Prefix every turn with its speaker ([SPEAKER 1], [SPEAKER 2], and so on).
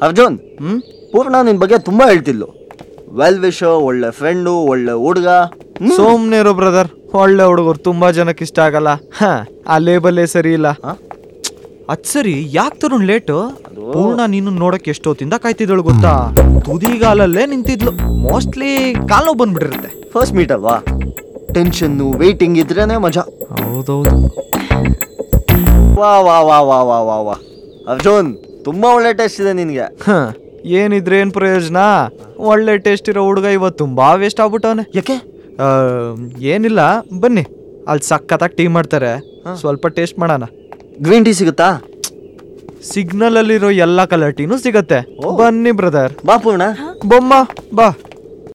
[SPEAKER 1] ಅರ್ಜುನ್
[SPEAKER 2] ಹ್ಮ್
[SPEAKER 1] ಪೂರ್ಣ ನಿನ್ ಬಗ್ಗೆ ತುಂಬಾ ಹೇಳ್ತಿದ್ಲು ವೆಲ್ ವಿಶ್ ಒಳ್ಳೆ ಫ್ರೆಂಡು ಒಳ್ಳೆ ಹುಡುಗ
[SPEAKER 2] ಸೋಮ್ನೆ ಇರೋ ಬ್ರದರ್ ಒಳ್ಳೆ ಹುಡುಗರು ತುಂಬಾ ಜನಕ್ಕೆ ಇಷ್ಟ ಆಗಲ್ಲ ಹ ಆ ಲೇಬಲ್ಲೇ ಸರಿ ಇಲ್ಲ
[SPEAKER 1] ಹ?
[SPEAKER 2] ಅದ್ ಸರಿ ಯಾಕೆ ತರುಣ್ ಲೇಟು ಪೂರ್ಣ ನೀನು ನೋಡಕ್ ಎಷ್ಟೊತ್ತಿಂದ ಕಾಯ್ತಿದ್ದಳು ಗೊತ್ತಾ ತುದಿಗಾಲಲ್ಲೇ ನಿಂತಿದ್ಲು ಮೋಸ್ಟ್ಲಿ ಕಾಲ್ ನೋವು ಬಂದ್ಬಿಟ್ಟಿರುತ್ತೆ
[SPEAKER 1] ಫಸ್ಟ್ ಮೀಟ್ ಅಲ್ವಾ ಟೆನ್ಷನ್ನು ವೇಟಿಂಗ್ ಇದ್ರೇನೆ ಮಜಾ
[SPEAKER 2] ಹೌದೌದು
[SPEAKER 1] ವಾ ವಾ ವಾ ವಾ ವಾ ವಾ ವಾ ಅರ್ಜುನ್ ತುಂಬಾ ಒಳ್ಳೆ ಟೇಸ್ಟ್ ಇದೆ ನಿನ್ಗೆ
[SPEAKER 2] ಹ ಏನಿದ್ರೆ ಏನ್ ಪ್ರಯೋಜನ ಒಳ್ಳೆ ಟೇಸ್ಟ್ ಇರೋ ಹುಡುಗ ಇವತ್ತು ತುಂಬಾ ವೇಸ್ಟ್ ಆಗ್ಬಿಟ್ಟವನೆ
[SPEAKER 1] ಯಾಕೆ
[SPEAKER 2] ಆ, ಏನಿಲ್ಲ ಬನ್ನಿ ಅಲ್ಲಿ ಸಖತ್ತಾಗಿ ಟೀ ಮಾಡ್ತಾರೆ ಸ್ವಲ್ಪ ಟೇಸ್ಟ್ ಮಾಡೋಣ
[SPEAKER 1] ಗ್ರೀನ್ ಟೀ ಸಿಗುತ್ತಾ
[SPEAKER 2] ಸಿಗ್ನಲ್ ಅಲ್ಲಿರೋ ಎಲ್ಲಾ ಕಲರ್ ಟೀನು ಸಿಗತ್ತೆ ಬನ್ನಿ ಬ್ರದರ್
[SPEAKER 1] ಬಾ ಪೂರ್ಣ
[SPEAKER 2] ಬೊಮ್ಮ ಬಾ